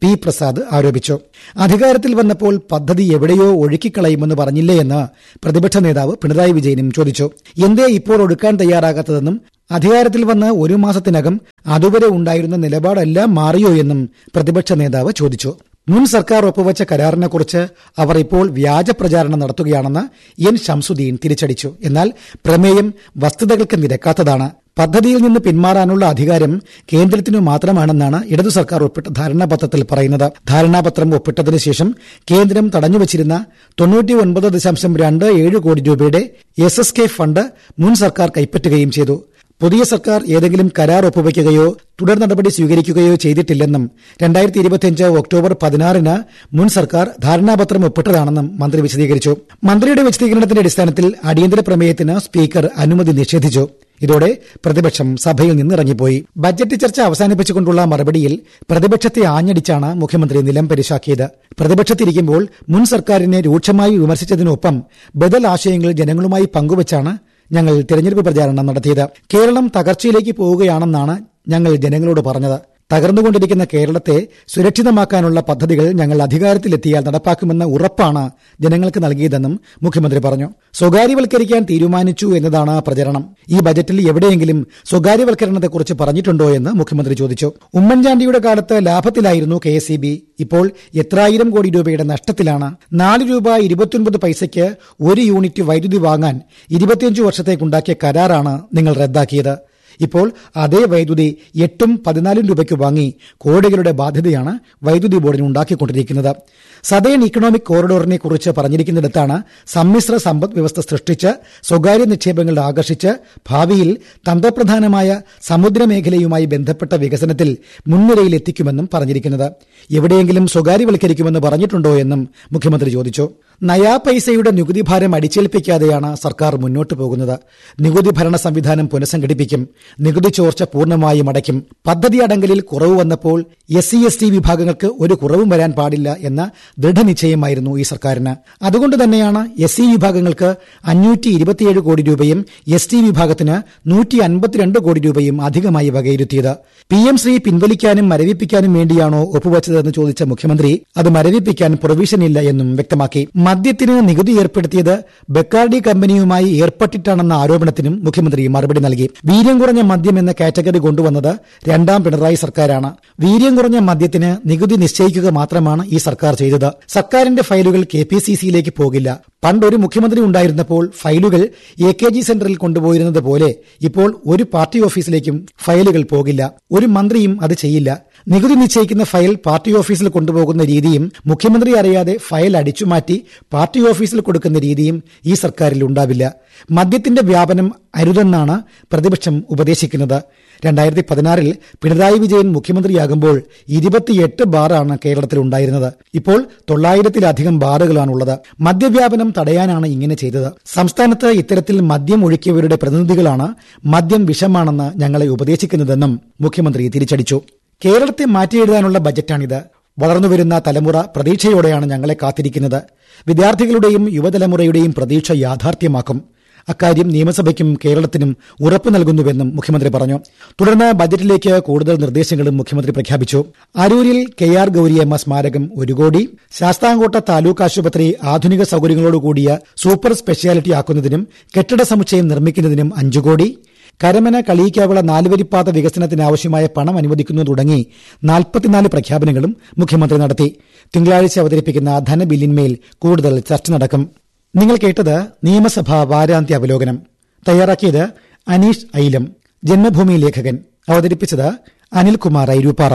പി പ്രസാദ് ആരോപിച്ചു അധികാരത്തിൽ വന്നപ്പോൾ പദ്ധതി എവിടെയോ ഒഴുക്കിക്കളയുമെന്ന് പറഞ്ഞില്ലേ എന്ന് പ്രതിപക്ഷ നേതാവ് പിണറായി വിജയനും ചോദിച്ചു എന്തേ ഇപ്പോൾ ഒടുക്കാൻ തയ്യാറാകാത്തതെന്നും അധികാരത്തിൽ വന്ന് ഒരു മാസത്തിനകം അതുവരെ ഉണ്ടായിരുന്ന നിലപാടെല്ലാം മാറിയോ എന്നും പ്രതിപക്ഷ നേതാവ് ചോദിച്ചു മുൻ സർക്കാർ ഒപ്പുവച്ച കരാറിനെക്കുറിച്ച് അവർ ഇപ്പോൾ വ്യാജ പ്രചാരണം നടത്തുകയാണെന്ന് എൻ ഷംസുദ്ദീൻ തിരിച്ചടിച്ചു എന്നാൽ പ്രമേയം വസ്തുതകൾക്ക് നിരക്കാത്തതാണ് പദ്ധതിയിൽ നിന്ന് പിന്മാറാനുള്ള അധികാരം കേന്ദ്രത്തിനു മാത്രമാണെന്നാണ് ഇടതു സർക്കാർ ഒപ്പിട്ട ധാരണാപത്രത്തിൽ പറയുന്നത് ധാരണാപത്രം ഒപ്പിട്ടതിനു ശേഷം കേന്ദ്രം തടഞ്ഞുവച്ചിരുന്ന തൊണ്ണൂറ്റി ഒൻപത് ദശാംശം രണ്ട് ഏഴ് കോടി രൂപയുടെ എസ് എസ് കെ ഫണ്ട് മുൻ സർക്കാർ കൈപ്പറ്റുകയും ചെയ്തു പുതിയ സർക്കാർ ഏതെങ്കിലും കരാർ ഒപ്പുവയ്ക്കുകയോ തുടർ നടപടി സ്വീകരിക്കുകയോ ചെയ്തിട്ടില്ലെന്നും രണ്ടായിരത്തി ഇരുപത്തിയഞ്ച് ഒക്ടോബർ പതിനാറിന് മുൻ സർക്കാർ ധാരണാപത്രം ഒപ്പിട്ടതാണെന്നും മന്ത്രി വിശദീകരിച്ചു മന്ത്രിയുടെ വിശദീകരണത്തിന്റെ അടിസ്ഥാനത്തിൽ അടിയന്തര പ്രമേയത്തിന് സ്പീക്കർ അനുമതി നിഷേധിച്ചു ഇതോടെ പ്രതിപക്ഷം സഭയിൽ നിന്നിറങ്ങിപ്പോയി ബജറ്റ് ചർച്ച അവസാനിപ്പിച്ചുകൊണ്ടുള്ള മറുപടിയിൽ പ്രതിപക്ഷത്തെ ആഞ്ഞടിച്ചാണ് മുഖ്യമന്ത്രി നിലം പരിശാക്കിയത് പ്രതിപക്ഷത്തിരിക്കുമ്പോൾ മുൻ സർക്കാരിനെ രൂക്ഷമായി വിമർശിച്ചതിനൊപ്പം ബദൽ ആശയങ്ങൾ ജനങ്ങളുമായി പങ്കുവച്ചാണ് ഞങ്ങൾ തെരഞ്ഞെടുപ്പ് പ്രചാരണം നടത്തിയത് കേരളം തകർച്ചയിലേക്ക് പോവുകയാണെന്നാണ് ഞങ്ങൾ ജനങ്ങളോട് പറഞ്ഞത് തകർന്നുകൊണ്ടിരിക്കുന്ന കേരളത്തെ സുരക്ഷിതമാക്കാനുള്ള പദ്ധതികൾ ഞങ്ങൾ അധികാരത്തിലെത്തിയാൽ നടപ്പാക്കുമെന്ന ഉറപ്പാണ് ജനങ്ങൾക്ക് നൽകിയതെന്നും മുഖ്യമന്ത്രി പറഞ്ഞു സ്വകാര്യവൽക്കരിക്കാൻ തീരുമാനിച്ചു എന്നതാണ് പ്രചരണം ഈ ബജറ്റിൽ എവിടെയെങ്കിലും സ്വകാര്യവൽക്കരണത്തെക്കുറിച്ച് പറഞ്ഞിട്ടുണ്ടോ എന്ന് മുഖ്യമന്ത്രി ചോദിച്ചു ഉമ്മൻചാണ്ടിയുടെ കാലത്ത് ലാഭത്തിലായിരുന്നു കെ എസ് ഇപ്പോൾ എത്രായിരം കോടി രൂപയുടെ നഷ്ടത്തിലാണ് നാല് രൂപ ഇരുപത്തിയൊൻപത് പൈസയ്ക്ക് ഒരു യൂണിറ്റ് വൈദ്യുതി വാങ്ങാൻ ഇരുപത്തിയഞ്ച് വർഷത്തേക്കുണ്ടാക്കിയ കരാറാണ് നിങ്ങൾ റദ്ദാക്കിയത് ഇപ്പോൾ അതേ വൈദ്യുതി എട്ടും പതിനാലും രൂപയ്ക്ക് വാങ്ങി കോടികളുടെ ബാധ്യതയാണ് വൈദ്യുതി ബോർഡിന് ഉണ്ടാക്കിക്കൊണ്ടിരിക്കുന്നത് സദേൺ ഇക്കണോമിക് കോറിഡോറിനെ കുറിച്ച് പറഞ്ഞിരിക്കുന്നിടത്താണ് സമ്മിശ്ര സമ്പദ് വ്യവസ്ഥ സൃഷ്ടിച്ച് സ്വകാര്യ നിക്ഷേപങ്ങൾ ആകർഷിച്ച് ഭാവിയിൽ തന്ത്രപ്രധാനമായ സമുദ്രമേഖലയുമായി ബന്ധപ്പെട്ട വികസനത്തിൽ മുൻനിരയിൽ എത്തിക്കുമെന്നും പറഞ്ഞിരിക്കുന്നത് എവിടെയെങ്കിലും സ്വകാര്യവൽക്കരിക്കുമെന്ന് പറഞ്ഞിട്ടുണ്ടോ എന്നും മുഖ്യമന്ത്രി ചോദിച്ചു നയാ പൈസയുടെ നികുതി ഭാരം അടിച്ചേൽപ്പിക്കാതെയാണ് സർക്കാർ മുന്നോട്ടു പോകുന്നത് നികുതി ഭരണ സംവിധാനം പുനഃസംഘടിപ്പിക്കും നികുതി ചോർച്ച പൂർണ്ണമായും അടയ്ക്കും പദ്ധതി അടങ്കലിൽ കുറവ് വന്നപ്പോൾ എസ് സി എസ് ടി വിഭാഗങ്ങൾക്ക് ഒരു കുറവും വരാൻ പാടില്ല എന്ന ദൃഢനിശ്ചയമായിരുന്നു ഈ സർക്കാരിന് അതുകൊണ്ട് തന്നെയാണ് എസ് സി വിഭാഗങ്ങൾക്ക് അഞ്ഞൂറ്റി ഇരുപത്തിയേഴ് കോടി രൂപയും എസ് ടി വിഭാഗത്തിന് നൂറ്റി അൻപത്തിരണ്ട് കോടി രൂപയും അധികമായി വകയിരുത്തിയത് പി എം ശ്രീ പിൻവലിക്കാനും മരവിപ്പിക്കാനും വേണ്ടിയാണോ ഒപ്പുവച്ചതെന്ന് ചോദിച്ച മുഖ്യമന്ത്രി അത് മരവിപ്പിക്കാൻ പ്രൊവിഷനില്ല എന്നും വ്യക്തമാക്കി മദ്യത്തിന് നികുതി ഏർപ്പെടുത്തിയത് ബെക്കാർഡി കമ്പനിയുമായി ഏർപ്പെട്ടിട്ടാണെന്ന ആരോപണത്തിനും മുഖ്യമന്ത്രി മറുപടി നൽകി വീര്യം കുറഞ്ഞ മദ്യം എന്ന കാറ്റഗറി കൊണ്ടുവന്നത് രണ്ടാം പിണറായി സർക്കാരാണ് വീര്യം കുറഞ്ഞ മദ്യത്തിന് നികുതി നിശ്ചയിക്കുക മാത്രമാണ് ഈ സർക്കാർ ചെയ്തത് സർക്കാരിന്റെ ഫയലുകൾ കെ പി സി സിയിലേക്ക് പോകില്ല പണ്ട് ഒരു മുഖ്യമന്ത്രി ഉണ്ടായിരുന്നപ്പോൾ ഫയലുകൾ എ കെ ജി സെന്ററിൽ കൊണ്ടുപോയിരുന്നത് പോലെ ഇപ്പോൾ ഒരു പാർട്ടി ഓഫീസിലേക്കും ഫയലുകൾ പോകില്ല ഒരു മന്ത്രിയും അത് ചെയ്യില്ല നികുതി നിശ്ചയിക്കുന്ന ഫയൽ പാർട്ടി ഓഫീസിൽ കൊണ്ടുപോകുന്ന രീതിയും മുഖ്യമന്ത്രി അറിയാതെ ഫയൽ അടിച്ചുമാറ്റി പാർട്ടി ഓഫീസിൽ കൊടുക്കുന്ന രീതിയും ഈ സർക്കാരിൽ ഉണ്ടാവില്ല മദ്യത്തിന്റെ വ്യാപനം അരുതെന്നാണ് പ്രതിപക്ഷം ഉപദേശിക്കുന്നത് രണ്ടായിരത്തി പതിനാറിൽ പിണറായി വിജയൻ മുഖ്യമന്ത്രിയാകുമ്പോൾ ഇരുപത്തിയെട്ട് ബാറാണ് കേരളത്തിൽ ഉണ്ടായിരുന്നത് ഇപ്പോൾ തൊള്ളായിരത്തിലധികം ബാറുകളാണുള്ളത് മദ്യവ്യാപനം തടയാനാണ് ഇങ്ങനെ ചെയ്തത് സംസ്ഥാനത്ത് ഇത്തരത്തിൽ മദ്യം ഒഴുക്കിയവരുടെ പ്രതിനിധികളാണ് മദ്യം വിഷമാണെന്ന് ഞങ്ങളെ ഉപദേശിക്കുന്നതെന്നും മുഖ്യമന്ത്രി തിരിച്ചടിച്ചു കേരളത്തെ മാറ്റിയെഴുതാനുള്ള ബജറ്റാണിത് വളർന്നുവരുന്ന തലമുറ പ്രതീക്ഷയോടെയാണ് ഞങ്ങളെ കാത്തിരിക്കുന്നത് വിദ്യാർത്ഥികളുടെയും യുവതലമുറയുടെയും പ്രതീക്ഷ യാഥാർത്ഥ്യമാക്കും അക്കാര്യം നിയമസഭയ്ക്കും കേരളത്തിനും ഉറപ്പു നൽകുന്നുവെന്നും മുഖ്യമന്ത്രി പറഞ്ഞു തുടർന്ന് ബജറ്റിലേക്ക് കൂടുതൽ നിർദ്ദേശങ്ങളും മുഖ്യമന്ത്രി പ്രഖ്യാപിച്ചു അരൂരിൽ കെ ആർ ഗൌരിയമ്മ സ്മാരകം ഒരു കോടി ശാസ്താംകോട്ട താലൂക്ക് ആശുപത്രി ആധുനിക സൌകര്യങ്ങളോടുകൂടിയ സൂപ്പർ സ്പെഷ്യാലിറ്റി ആക്കുന്നതിനും കെട്ടിട സമുച്ചയം നിർമ്മിക്കുന്നതിനും അഞ്ചു കോടി കരമന കളിയിക്കാവിള നാലുവരിപ്പാത വികസനത്തിനാവശ്യമായ പണം അനുവദിക്കുന്നു തുടങ്ങി നാൽപ്പത്തിനാല് പ്രഖ്യാപനങ്ങളും മുഖ്യമന്ത്രി നടത്തി തിങ്കളാഴ്ച അവതരിപ്പിക്കുന്ന ധനബില്ലിന്മേൽ കൂടുതൽ ചർച്ച നടക്കും നിങ്ങൾ കേട്ടത് നിയമസഭാ വാരാന്ത്യ അവലോകനം തയ്യാറാക്കിയത് അനീഷ് ഐലം ജന്മഭൂമി ലേഖകൻ അവതരിപ്പിച്ചത് അനിൽകുമാർ ഐരൂപ്പാറ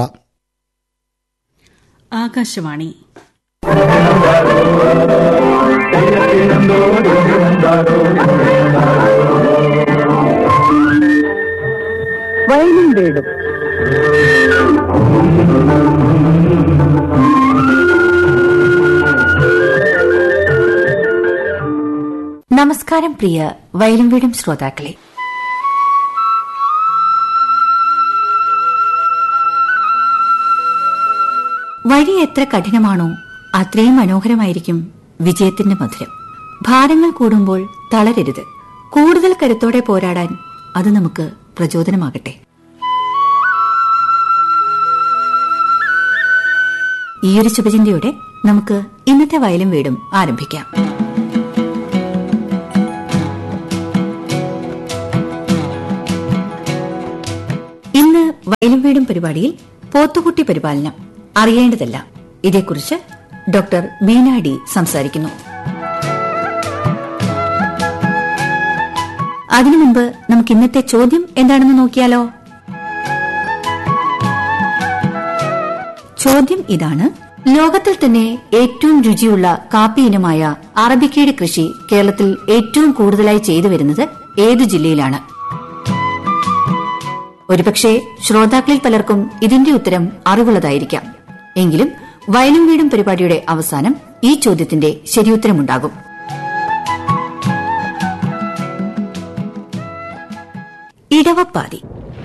ആകാശവാണി വയലിൻ വീടും നമസ്കാരം പ്രിയ വയലും വീടും ശ്രോതാക്കളെ വഴി എത്ര കഠിനമാണോ അത്രയും മനോഹരമായിരിക്കും വിജയത്തിന്റെ മധുരം ഭാരങ്ങൾ കൂടുമ്പോൾ തളരരുത് കൂടുതൽ കരുത്തോടെ പോരാടാൻ അത് നമുക്ക് പ്രചോദനമാകട്ടെ ഈയൊരു ശുഭചിന്തയോടെ നമുക്ക് ഇന്നത്തെ വയലും വീടും ആരംഭിക്കാം ഇന്ന് വയലും വീടും പരിപാടിയിൽ പോത്തുകുട്ടി പരിപാലനം അറിയേണ്ടതല്ല ഇതേക്കുറിച്ച് ഡോക്ടർ ബീന ഡി സംസാരിക്കുന്നു അതിനു മുൻപ് നമുക്ക് ഇന്നത്തെ ചോദ്യം എന്താണെന്ന് നോക്കിയാലോ ചോദ്യം ഇതാണ് ലോകത്തിൽ തന്നെ ഏറ്റവും രുചിയുള്ള കാപ്പി ഇനമായ അറബിക്കയുടെ കൃഷി കേരളത്തിൽ ഏറ്റവും കൂടുതലായി ചെയ്തു വരുന്നത് ഏതു ജില്ലയിലാണ് ഒരുപക്ഷെ ശ്രോതാക്കളിൽ പലർക്കും ഇതിന്റെ ഉത്തരം അറിവുള്ളതായിരിക്കാം എങ്കിലും വയലും വീടും പരിപാടിയുടെ അവസാനം ഈ ചോദ്യത്തിന്റെ ശരിയുത്തരമുണ്ടാകും ഇടവപ്പാതി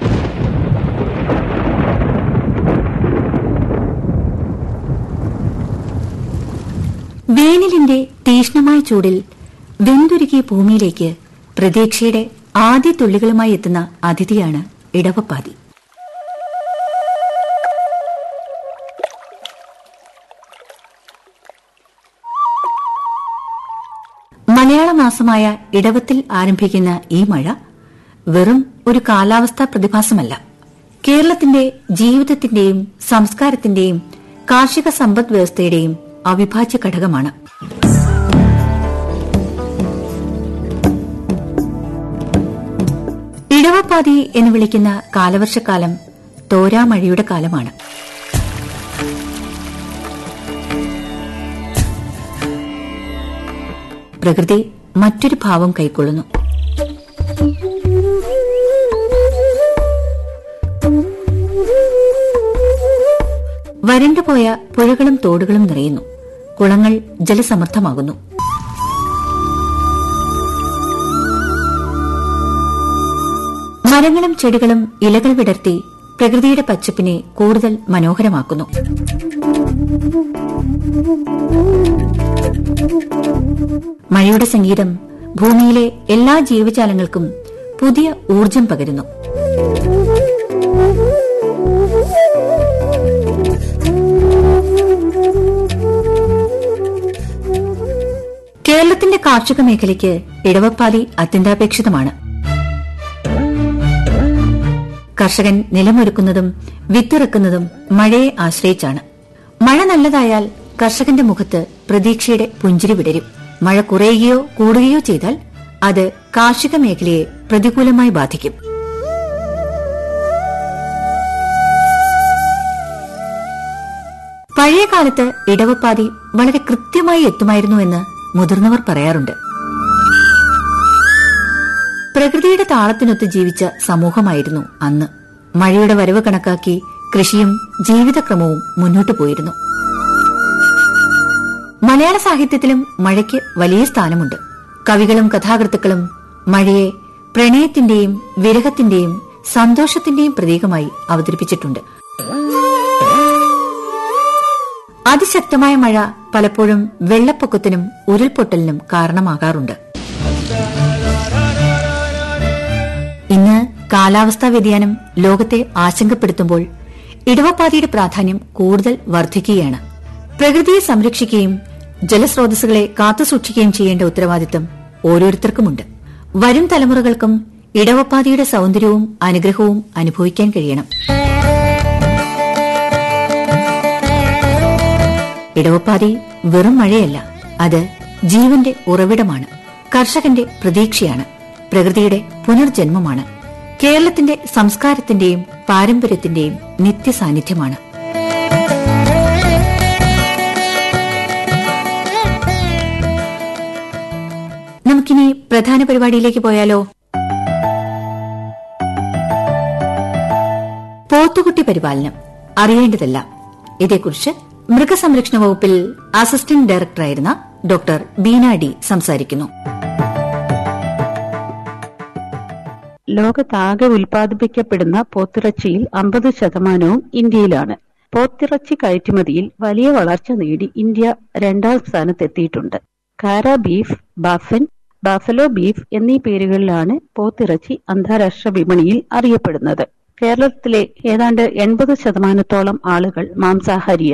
വേനലിന്റെ തീഷ്ണമായ ചൂടിൽ വെന്തുരുകിയ ഭൂമിയിലേക്ക് പ്രതീക്ഷയുടെ ആദ്യ തുള്ളികളുമായി എത്തുന്ന അതിഥിയാണ് ഇടവപ്പാതി മലയാള മാസമായ ഇടവത്തിൽ ആരംഭിക്കുന്ന ഈ മഴ വെറും ഒരു കാലാവസ്ഥാ പ്രതിഭാസമല്ല കേരളത്തിന്റെ ജീവിതത്തിന്റെയും സംസ്കാരത്തിന്റെയും കാർഷിക സമ്പദ് വ്യവസ്ഥയുടെയും അവിഭാജ്യ ഘടകമാണ് ഇടവപ്പാതി എന്ന് വിളിക്കുന്ന കാലവർഷക്കാലം തോരാമഴയുടെ കാലമാണ് പ്രകൃതി മറ്റൊരു ഭാവം കൈക്കൊള്ളുന്നു വരണ്ടുപോയ പുഴകളും തോടുകളും നിറയുന്നു കുളങ്ങൾ ജലസമൃദ്ധമാകുന്നു മരങ്ങളും ചെടികളും ഇലകൾ വിടർത്തി പ്രകൃതിയുടെ പച്ചപ്പിനെ കൂടുതൽ മനോഹരമാക്കുന്നു മഴയുടെ സംഗീതം ഭൂമിയിലെ എല്ലാ ജീവജാലങ്ങൾക്കും പുതിയ ഊർജം പകരുന്നു കേരളത്തിന്റെ കാർഷിക മേഖലയ്ക്ക് ഇടവപ്പാതി അത്യന്താപേക്ഷിതമാണ് കർഷകൻ നിലമൊരുക്കുന്നതും വിത്തിറക്കുന്നതും മഴയെ ആശ്രയിച്ചാണ് മഴ നല്ലതായാൽ കർഷകന്റെ മുഖത്ത് പ്രതീക്ഷയുടെ പുഞ്ചിരി വിടരും മഴ കുറയുകയോ കൂടുകയോ ചെയ്താൽ അത് കാർഷിക മേഖലയെ പ്രതികൂലമായി ബാധിക്കും പഴയ കാലത്ത് ഇടവപ്പാതി വളരെ കൃത്യമായി എത്തുമായിരുന്നുവെന്ന് മുതിർന്നവർ പറയാറുണ്ട് പ്രകൃതിയുടെ താളത്തിനൊത്ത് ജീവിച്ച സമൂഹമായിരുന്നു അന്ന് മഴയുടെ വരവ് കണക്കാക്കി കൃഷിയും ജീവിതക്രമവും മുന്നോട്ടു പോയിരുന്നു മലയാള സാഹിത്യത്തിലും മഴയ്ക്ക് വലിയ സ്ഥാനമുണ്ട് കവികളും കഥാകൃത്തുക്കളും മഴയെ പ്രണയത്തിന്റെയും വിരഹത്തിന്റെയും സന്തോഷത്തിന്റെയും പ്രതീകമായി അവതരിപ്പിച്ചിട്ടുണ്ട് അതിശക്തമായ മഴ പലപ്പോഴും വെള്ളപ്പൊക്കത്തിനും ഉരുൾപൊട്ടലിനും കാരണമാകാറുണ്ട് ഇന്ന് കാലാവസ്ഥാ വ്യതിയാനം ലോകത്തെ ആശങ്കപ്പെടുത്തുമ്പോൾ ഇടവപ്പാതിയുടെ പ്രാധാന്യം കൂടുതൽ വർദ്ധിക്കുകയാണ് പ്രകൃതിയെ സംരക്ഷിക്കുകയും ജലസ്രോതസ്സുകളെ കാത്തുസൂക്ഷിക്കുകയും ചെയ്യേണ്ട ഉത്തരവാദിത്തം ഓരോരുത്തർക്കുമുണ്ട് വരും തലമുറകൾക്കും ഇടവപ്പാതിയുടെ സൗന്ദര്യവും അനുഗ്രഹവും അനുഭവിക്കാൻ കഴിയണം ഇടവപ്പാതി വെറും മഴയല്ല അത് ജീവന്റെ ഉറവിടമാണ് കർഷകന്റെ പ്രതീക്ഷയാണ് പ്രകൃതിയുടെ പുനർജന്മമാണ് കേരളത്തിന്റെ സംസ്കാരത്തിന്റെയും പാരമ്പര്യത്തിന്റെയും നിത്യസാന്നിധ്യമാണ് നമുക്കിനി പ്രധാന പരിപാടിയിലേക്ക് പോയാലോ പോത്തുകുട്ടി പരിപാലനം അറിയേണ്ടതല്ല ഇതേക്കുറിച്ച് മൃഗസംരക്ഷണ വകുപ്പിൽ അസിസ്റ്റന്റ് ഡയറക്ടറായിരുന്ന ഡോക്ടർ ബീന ഡി സംസാരിക്കുന്നു ലോകത്താകെ ഉൽപ്പാദിപ്പിക്കപ്പെടുന്ന പോത്തിറച്ചിയിൽ അമ്പത് ശതമാനവും ഇന്ത്യയിലാണ് പോത്തിറച്ചി കയറ്റുമതിയിൽ വലിയ വളർച്ച നേടി ഇന്ത്യ രണ്ടാം സ്ഥാനത്തെത്തിയിട്ടുണ്ട് കാര ബീഫ് ബാഫൻ ബാഫലോ ബീഫ് എന്നീ പേരുകളിലാണ് പോത്തിറച്ചി അന്താരാഷ്ട്ര വിപണിയിൽ അറിയപ്പെടുന്നത് കേരളത്തിലെ ഏതാണ്ട് എൺപത് ശതമാനത്തോളം ആളുകൾ മാംസാഹാരിയാണ്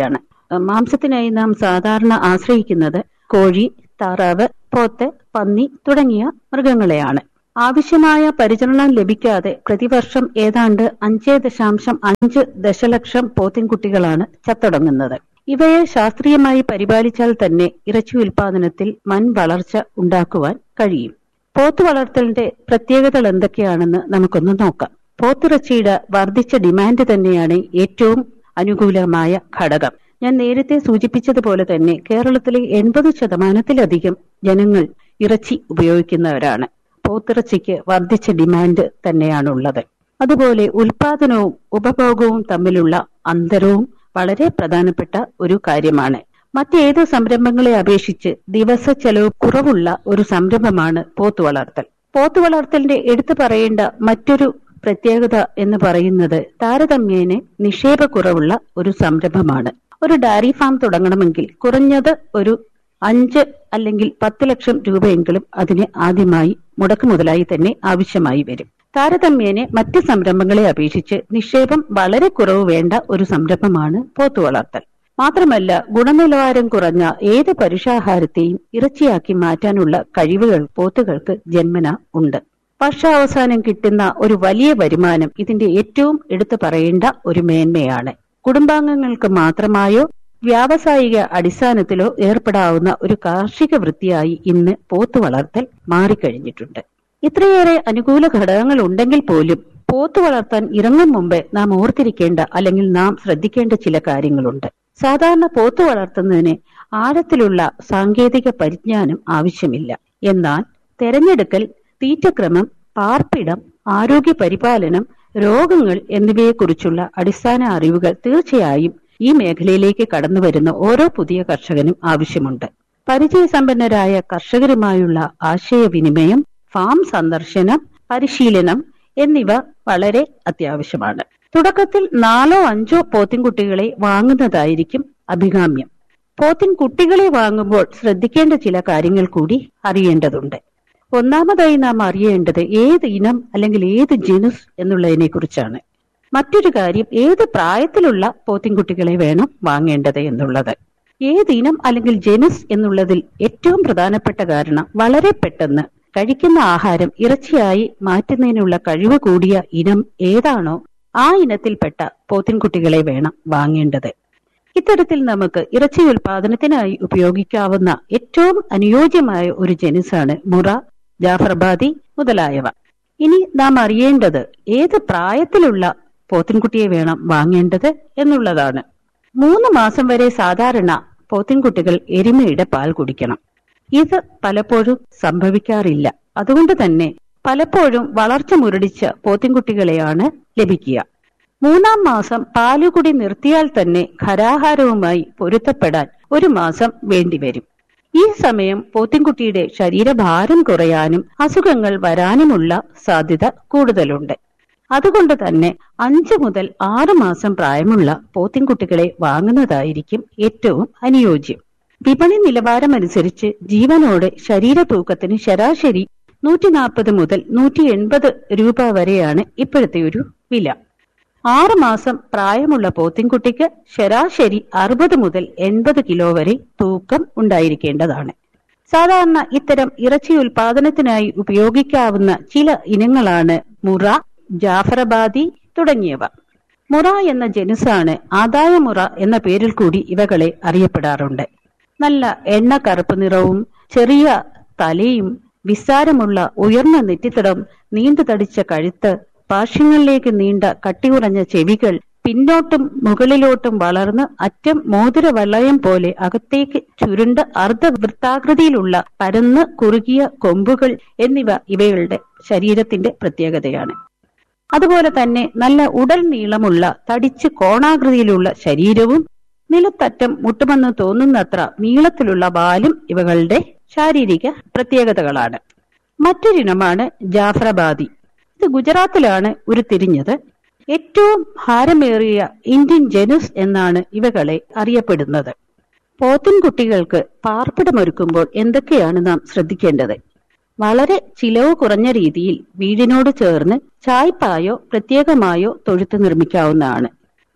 മാംസത്തിനായി നാം സാധാരണ ആശ്രയിക്കുന്നത് കോഴി താറാവ് പോത്ത് പന്നി തുടങ്ങിയ മൃഗങ്ങളെയാണ് ആവശ്യമായ പരിചരണം ലഭിക്കാതെ പ്രതിവർഷം ഏതാണ്ട് അഞ്ച് ദശാംശം അഞ്ച് ദശലക്ഷം പോത്തിൻകുട്ടികളാണ് ചത്തൊടങ്ങുന്നത് ഇവയെ ശാസ്ത്രീയമായി പരിപാലിച്ചാൽ തന്നെ ഇറച്ചി ഉൽപാദനത്തിൽ വൻ വളർച്ച ഉണ്ടാക്കുവാൻ കഴിയും പോത്ത് വളർത്തലിന്റെ പ്രത്യേകതകൾ എന്തൊക്കെയാണെന്ന് നമുക്കൊന്ന് നോക്കാം പോത്തിറച്ചിയുടെ വർദ്ധിച്ച ഡിമാൻഡ് തന്നെയാണ് ഏറ്റവും അനുകൂലമായ ഘടകം ഞാൻ നേരത്തെ സൂചിപ്പിച്ചതുപോലെ തന്നെ കേരളത്തിലെ എൺപത് ശതമാനത്തിലധികം ജനങ്ങൾ ഇറച്ചി ഉപയോഗിക്കുന്നവരാണ് പോത്തിറച്ചിക്ക് വർദ്ധിച്ച ഡിമാൻഡ് തന്നെയാണുള്ളത് അതുപോലെ ഉൽപാദനവും ഉപഭോഗവും തമ്മിലുള്ള അന്തരവും വളരെ പ്രധാനപ്പെട്ട ഒരു കാര്യമാണ് മറ്റേത് സംരംഭങ്ങളെ അപേക്ഷിച്ച് ദിവസ ചെലവ് കുറവുള്ള ഒരു സംരംഭമാണ് പോത്തു വളർത്തൽ പോത്തു വളർത്തലിന്റെ എടുത്തു പറയേണ്ട മറ്റൊരു പ്രത്യേകത എന്ന് പറയുന്നത് താരതമ്യേന നിക്ഷേപക്കുറവുള്ള ഒരു സംരംഭമാണ് ഒരു ഡയറി ഫാം തുടങ്ങണമെങ്കിൽ കുറഞ്ഞത് ഒരു അഞ്ച് അല്ലെങ്കിൽ പത്ത് ലക്ഷം രൂപയെങ്കിലും അതിന് ആദ്യമായി മുടക്ക് മുതലായി തന്നെ ആവശ്യമായി വരും താരതമ്യേന മറ്റ് സംരംഭങ്ങളെ അപേക്ഷിച്ച് നിക്ഷേപം വളരെ കുറവ് വേണ്ട ഒരു സംരംഭമാണ് പോത്തു വളർത്തൽ മാത്രമല്ല ഗുണനിലവാരം കുറഞ്ഞ ഏത് പരുഷാഹാരത്തെയും ഇറച്ചിയാക്കി മാറ്റാനുള്ള കഴിവുകൾ പോത്തുകൾക്ക് ജന്മന ഉണ്ട് വർഷാവസാനം കിട്ടുന്ന ഒരു വലിയ വരുമാനം ഇതിന്റെ ഏറ്റവും എടുത്തു പറയേണ്ട ഒരു മേന്മയാണ് കുടുംബാംഗങ്ങൾക്ക് മാത്രമായോ വ്യാവസായിക അടിസ്ഥാനത്തിലോ ഏർപ്പെടാവുന്ന ഒരു കാർഷിക വൃത്തിയായി ഇന്ന് പോത്തു വളർത്തൽ മാറിക്കഴിഞ്ഞിട്ടുണ്ട് ഇത്രയേറെ അനുകൂല ഘടകങ്ങൾ ഉണ്ടെങ്കിൽ പോലും പോത്തു വളർത്താൻ ഇറങ്ങും മുമ്പ് നാം ഓർത്തിരിക്കേണ്ട അല്ലെങ്കിൽ നാം ശ്രദ്ധിക്കേണ്ട ചില കാര്യങ്ങളുണ്ട് സാധാരണ പോത്തു വളർത്തുന്നതിന് ആഴത്തിലുള്ള സാങ്കേതിക പരിജ്ഞാനം ആവശ്യമില്ല എന്നാൽ തെരഞ്ഞെടുക്കൽ തീറ്റക്രമം പാർപ്പിടം ആരോഗ്യ പരിപാലനം രോഗങ്ങൾ എന്നിവയെക്കുറിച്ചുള്ള അടിസ്ഥാന അറിവുകൾ തീർച്ചയായും ഈ മേഖലയിലേക്ക് കടന്നു വരുന്ന ഓരോ പുതിയ കർഷകനും ആവശ്യമുണ്ട് പരിചയസമ്പന്നരായ കർഷകരുമായുള്ള ആശയവിനിമയം ഫാം സന്ദർശനം പരിശീലനം എന്നിവ വളരെ അത്യാവശ്യമാണ് തുടക്കത്തിൽ നാലോ അഞ്ചോ പോത്തിൻകുട്ടികളെ വാങ്ങുന്നതായിരിക്കും അഭികാമ്യം പോത്തിൻ കുട്ടികളെ വാങ്ങുമ്പോൾ ശ്രദ്ധിക്കേണ്ട ചില കാര്യങ്ങൾ കൂടി അറിയേണ്ടതുണ്ട് ഒന്നാമതായി നാം അറിയേണ്ടത് ഏത് ഇനം അല്ലെങ്കിൽ ഏത് ജനുസ് എന്നുള്ളതിനെ കുറിച്ചാണ് മറ്റൊരു കാര്യം ഏത് പ്രായത്തിലുള്ള പോത്തിൻകുട്ടികളെ വേണം വാങ്ങേണ്ടത് എന്നുള്ളത് ഏത് ഇനം അല്ലെങ്കിൽ ജനുസ് എന്നുള്ളതിൽ ഏറ്റവും പ്രധാനപ്പെട്ട കാരണം വളരെ പെട്ടെന്ന് കഴിക്കുന്ന ആഹാരം ഇറച്ചിയായി മാറ്റുന്നതിനുള്ള കഴിവ് കൂടിയ ഇനം ഏതാണോ ആ ഇനത്തിൽപ്പെട്ട പോത്തിൻകുട്ടികളെ വേണം വാങ്ങേണ്ടത് ഇത്തരത്തിൽ നമുക്ക് ഇറച്ചി ഉൽപാദനത്തിനായി ഉപയോഗിക്കാവുന്ന ഏറ്റവും അനുയോജ്യമായ ഒരു ജനുസാണ് മുറ ജാഫർബാദി മുതലായവ ഇനി നാം അറിയേണ്ടത് ഏത് പ്രായത്തിലുള്ള പോത്തിൻകുട്ടിയെ വേണം വാങ്ങേണ്ടത് എന്നുള്ളതാണ് മൂന്ന് മാസം വരെ സാധാരണ പോത്തിൻകുട്ടികൾ എരുമയുടെ പാൽ കുടിക്കണം ഇത് പലപ്പോഴും സംഭവിക്കാറില്ല അതുകൊണ്ട് തന്നെ പലപ്പോഴും വളർച്ച മുരടിച്ച പോത്തിൻകുട്ടികളെയാണ് ലഭിക്കുക മൂന്നാം മാസം പാലുകുടി നിർത്തിയാൽ തന്നെ ഖരാഹാരവുമായി പൊരുത്തപ്പെടാൻ ഒരു മാസം വേണ്ടിവരും ഈ സമയം പോത്തിൻകുട്ടിയുടെ ശരീരഭാരം കുറയാനും അസുഖങ്ങൾ വരാനുമുള്ള സാധ്യത കൂടുതലുണ്ട് അതുകൊണ്ട് തന്നെ അഞ്ചു മുതൽ ആറ് മാസം പ്രായമുള്ള പോത്തിൻകുട്ടികളെ വാങ്ങുന്നതായിരിക്കും ഏറ്റവും അനുയോജ്യം വിപണി നിലവാരമനുസരിച്ച് ജീവനോടെ ശരീര തൂക്കത്തിന് ശരാശരി നൂറ്റി നാൽപ്പത് മുതൽ നൂറ്റി എൺപത് രൂപ വരെയാണ് ഇപ്പോഴത്തെ ഒരു വില ആറ് മാസം പ്രായമുള്ള പോത്തിൻകുട്ടിക്ക് ശരാശരി അറുപത് മുതൽ എൺപത് കിലോ വരെ തൂക്കം ഉണ്ടായിരിക്കേണ്ടതാണ് സാധാരണ ഇത്തരം ഇറച്ചി ഉൽപാദനത്തിനായി ഉപയോഗിക്കാവുന്ന ചില ഇനങ്ങളാണ് മുറ ജാഫറബാദി തുടങ്ങിയവ മുറ എന്ന ജനുസാണ് ആദായമുറ എന്ന പേരിൽ കൂടി ഇവകളെ അറിയപ്പെടാറുണ്ട് നല്ല എണ്ണ കറുപ്പ് നിറവും ചെറിയ തലയും വിസ്താരമുള്ള ഉയർന്ന നെറ്റിത്തടം നീണ്ടു തടിച്ച കഴുത്ത് പാർശ്വങ്ങളിലേക്ക് നീണ്ട കട്ടിയുറഞ്ഞ ചെവികൾ പിന്നോട്ടും മുകളിലോട്ടും വളർന്ന് അറ്റം മോതിര വള്ളയം പോലെ അകത്തേക്ക് ചുരുണ്ട അർദ്ധവൃത്താകൃതിയിലുള്ള പരന്ന് കുറുകിയ കൊമ്പുകൾ എന്നിവ ഇവയുടെ ശരീരത്തിന്റെ പ്രത്യേകതയാണ് അതുപോലെ തന്നെ നല്ല ഉടൽ നീളമുള്ള തടിച്ച് കോണാകൃതിയിലുള്ള ശരീരവും നിലത്തറ്റം മുട്ടുമെന്ന് തോന്നുന്നത്ര നീളത്തിലുള്ള വാലും ഇവകളുടെ ശാരീരിക പ്രത്യേകതകളാണ് മറ്റൊരിനമാണ് ജാഫ്രബാദി ഇത് ഗുജറാത്തിലാണ് ഉരുത്തിരിഞ്ഞത് ഏറ്റവും ഭാരമേറിയ ഇന്ത്യൻ ജനുസ് എന്നാണ് ഇവകളെ അറിയപ്പെടുന്നത് പോത്തിൻകുട്ടികൾക്ക് പാർപ്പിടമൊരുക്കുമ്പോൾ എന്തൊക്കെയാണ് നാം ശ്രദ്ധിക്കേണ്ടത് വളരെ ചിലവ് കുറഞ്ഞ രീതിയിൽ വീടിനോട് ചേർന്ന് ചായ്പായോ പ്രത്യേകമായോ തൊഴുത്ത് നിർമ്മിക്കാവുന്നതാണ്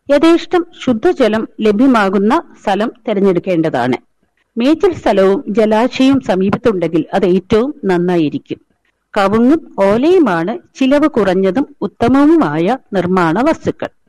യഥേഷ്ടം ശുദ്ധജലം ലഭ്യമാകുന്ന സ്ഥലം തിരഞ്ഞെടുക്കേണ്ടതാണ് മേച്ചിൽ സ്ഥലവും ജലാശയവും സമീപത്തുണ്ടെങ്കിൽ അത് ഏറ്റവും നന്നായിരിക്കും കവുങ്ങും ഓലയുമാണ് ചിലവ് കുറഞ്ഞതും ഉത്തമവുമായ നിർമ്മാണ വസ്തുക്കൾ